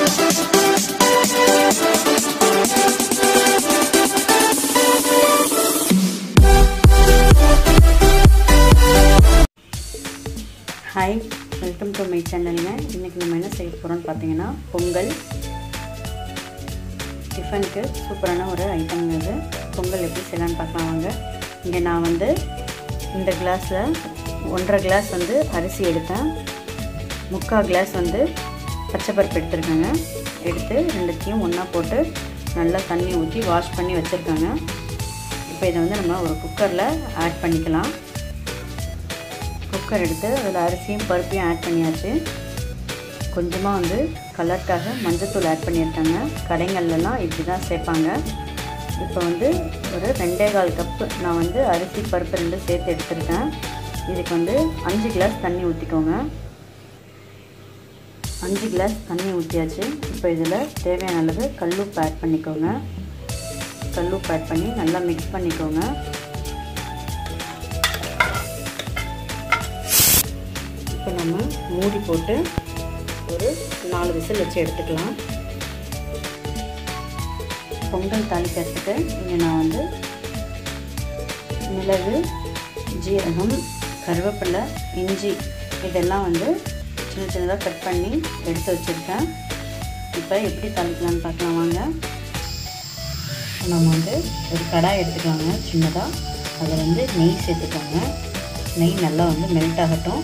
hi welcome to my சேனலுங்க இன்றைக்கி நம்ம என்ன செய்ய போகிறோம்னு பார்த்தீங்கன்னா பொங்கல் டிஃபனுக்கு சூப்பரான ஒரு ஐட்டம்ங்க இது பொங்கல் எப்படி செய்யலான்னு பார்க்கலாம் வாங்க இங்கே நான் வந்து இந்த கிளாஸில் ஒன்றரை கிளாஸ் வந்து அரிசி எடுத்தேன் முக்கால் கிளாஸ் வந்து பச்சைப்பருப்பு எடுத்துருக்கேங்க எடுத்து ரெண்டுத்தையும் ஒன்றா போட்டு நல்லா தண்ணி ஊற்றி வாஷ் பண்ணி வச்சுருக்காங்க இப்போ இதை வந்து நம்ம ஒரு குக்கரில் ஆட் பண்ணிக்கலாம் குக்கர் எடுத்து அதில் அரிசியும் பருப்பையும் ஆட் பண்ணியாச்சு கொஞ்சமாக வந்து கலருக்காக மஞ்சத்தூள் ஆட் பண்ணியிருக்காங்க கடைங்கள்லாம் இப்படி தான் சேர்ப்பாங்க இப்போ வந்து ஒரு ரெண்டே கால் கப்பு நான் வந்து அரிசி பருப்பு ரெண்டு சேர்த்து எடுத்துருக்கேன் இதுக்கு வந்து அஞ்சு கிளாஸ் தண்ணி ஊற்றிக்கோங்க அஞ்சு கிளாஸ் தண்ணி ஊற்றியாச்சு இப்போ இதில் தேவையான அளவு கல்லுப்பு ஆட் பண்ணிக்கோங்க கல்லுப்பு ஆட் பண்ணி நல்லா மிக்ஸ் பண்ணிக்கோங்க இப்போ நம்ம மூடி போட்டு ஒரு நாலு விசில் வச்சு எடுத்துக்கலாம் பொங்கல் தாளிக்கிறதுக்கு இங்கே நான் வந்து மிளகு ஜீரகம் கருவேப்பிலை இஞ்சி இதெல்லாம் வந்து சின்ன சின்னதாக கட் பண்ணி எடுத்து வச்சுருக்கேன் இப்போ எப்படி தாளிக்கலாம்னு பார்க்கலாம் வாங்க நம்ம வந்து ஒரு கடாய் எடுத்துக்கலாங்க சின்னதாக அதில் வந்து நெய் சேர்த்துக்கோங்க நெய் நல்லா வந்து மெல்ட் ஆகட்டும்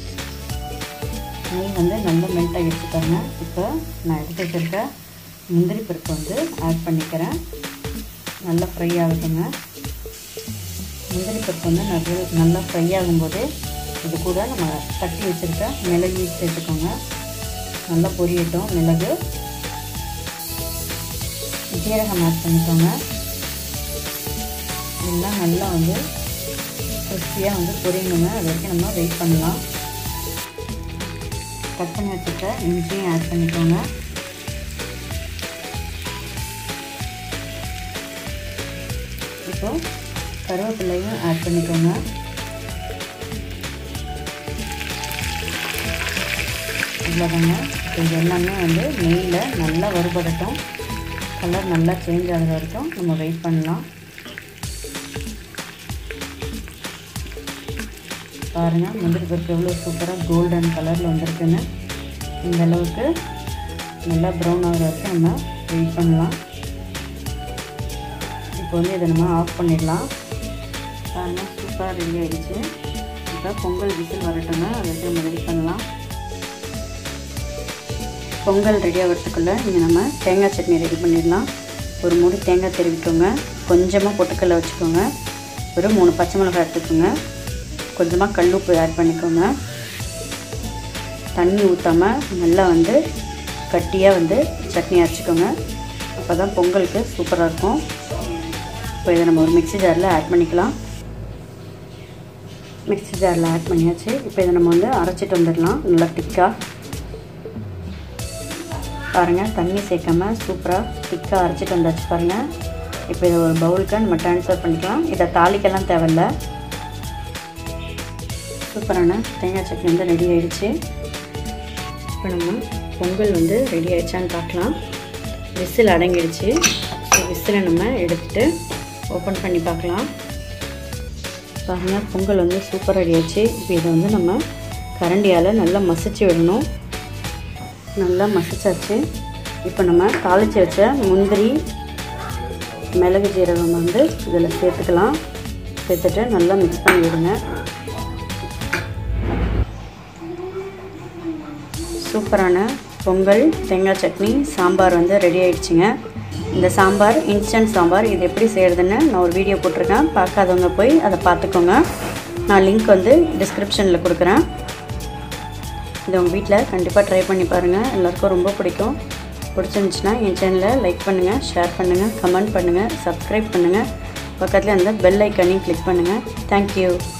நெய் வந்து நல்லா மெல்ட் ஆகிடுச்சு பாருங்க இப்போ நான் எடுத்து வச்சுருக்க முந்திரி பருப்பு வந்து ஆட் பண்ணிக்கிறேன் நல்லா ஃப்ரை ஆகுதுங்க முந்திரி பருப்பு வந்து நிறைய நல்லா ஃப்ரை ஆகும்போது இது கூட நம்ம தட்டி வச்சுருக்க மிளகு சேர்த்துக்கோங்க நல்லா பொரியட்டும் மிளகு ஜீரகம் ஆட் பண்ணிக்கோங்க எல்லாம் நல்லா வந்து கிறிஸ்பியாக வந்து பொரியணுங்க அது வரைக்கும் நம்ம வெயிட் பண்ணலாம் கட் பண்ணி வச்சுக்க இஞ்சியும் ஆட் பண்ணிக்கோங்க இப்போ கருவேப்பிலையும் ஆட் பண்ணிக்கோங்க இவ்வளோதாங்க இது எல்லாமே வந்து நெய்யில் நல்லா வறுபடட்டும் கலர் நல்லா சேஞ்ச் ஆகிற வரைக்கும் நம்ம வெயிட் பண்ணலாம் பாருங்கள் முந்திரி பருப்பு எவ்வளோ சூப்பராக கோல்டன் கலரில் வந்திருக்குன்னு இந்த அளவுக்கு நல்லா ப்ரௌன் ஆகிற வரைக்கும் நம்ம வெயிட் பண்ணலாம் இப்போ வந்து இதை நம்ம ஆஃப் பண்ணிடலாம் பாருங்கள் சூப்பராக ரெடி ஆகிடுச்சு இப்போ பொங்கல் விசில் வரட்டுங்க அதை வச்சு நம்ம ரெடி பண்ணலாம் பொங்கல் ரெடி ஆகிறதுக்குள்ளே இங்கே நம்ம தேங்காய் சட்னி ரெடி பண்ணிடலாம் ஒரு மூடி தேங்காய் திருவிக்கோங்க கொஞ்சமாக பொட்டுக்கல்ல வச்சுக்கோங்க ஒரு மூணு பச்சை மிளகாய் எடுத்துக்கோங்க கொஞ்சமாக கல்லுப்பு ஆட் பண்ணிக்கோங்க தண்ணி ஊற்றாமல் நல்லா வந்து கட்டியாக வந்து சட்னி அரைச்சிக்கோங்க அப்போ தான் பொங்கலுக்கு சூப்பராக இருக்கும் இப்போ இதை நம்ம ஒரு மிக்சி ஜாரில் ஆட் பண்ணிக்கலாம் மிக்சி ஜாரில் ஆட் பண்ணியாச்சு இப்போ இதை நம்ம வந்து அரைச்சிட்டு வந்துடலாம் நல்லா திக்காக பாருங்கள் தண்ணி சேர்க்காம சூப்பராக திக்காக அரைச்சிட்டு வந்தாச்சு பாருங்கள் இப்போ இதை ஒரு பவுலுக்கு நம்ம ட்ரான்ஸ்ஃபர் பண்ணிக்கலாம் இதை தாளிக்கெல்லாம் தேவையில்லை சூப்பரான தேங்காய் சட்னி வந்து ரெடி ஆகிடுச்சு இப்போ நம்ம பொங்கல் வந்து ரெடி ஆகிடுச்சான்னு பார்க்கலாம் விசில் அடங்கிடுச்சு ஸோ விசிலை நம்ம எடுத்துகிட்டு ஓப்பன் பண்ணி பார்க்கலாம் பாருங்கள் பொங்கல் வந்து சூப்பர் ரெடி ஆச்சு இப்போ இதை வந்து நம்ம கரண்டியால் நல்லா மசிச்சு விடணும் நல்லா மசிச்சாச்சு இப்போ நம்ம தாளித்து வச்ச முந்திரி மிளகு ஜீரகம் வந்து இதில் சேர்த்துக்கலாம் சேர்த்துட்டு நல்லா மிக்ஸ் பண்ணி விடுங்க சூப்பரான பொங்கல் தேங்காய் சட்னி சாம்பார் வந்து ரெடி ஆயிடுச்சுங்க இந்த சாம்பார் இன்ஸ்டன்ட் சாம்பார் இது எப்படி செய்கிறதுன்னு நான் ஒரு வீடியோ போட்டிருக்கேன் பார்க்காதவங்க போய் அதை பார்த்துக்கோங்க நான் லிங்க் வந்து டிஸ்கிரிப்ஷனில் கொடுக்குறேன் இது உங்கள் வீட்டில் கண்டிப்பாக ட்ரை பண்ணி பாருங்கள் எல்லாருக்கும் ரொம்ப பிடிக்கும் பிடிச்சிருந்துச்சின்னா என் சேனலை லைக் பண்ணுங்கள் ஷேர் பண்ணுங்கள் கமெண்ட் பண்ணுங்கள் சப்ஸ்கிரைப் பண்ணுங்கள் பக்கத்தில் அந்த பெல் ஐக்கானையும் கிளிக் பண்ணுங்கள் தேங்க்யூ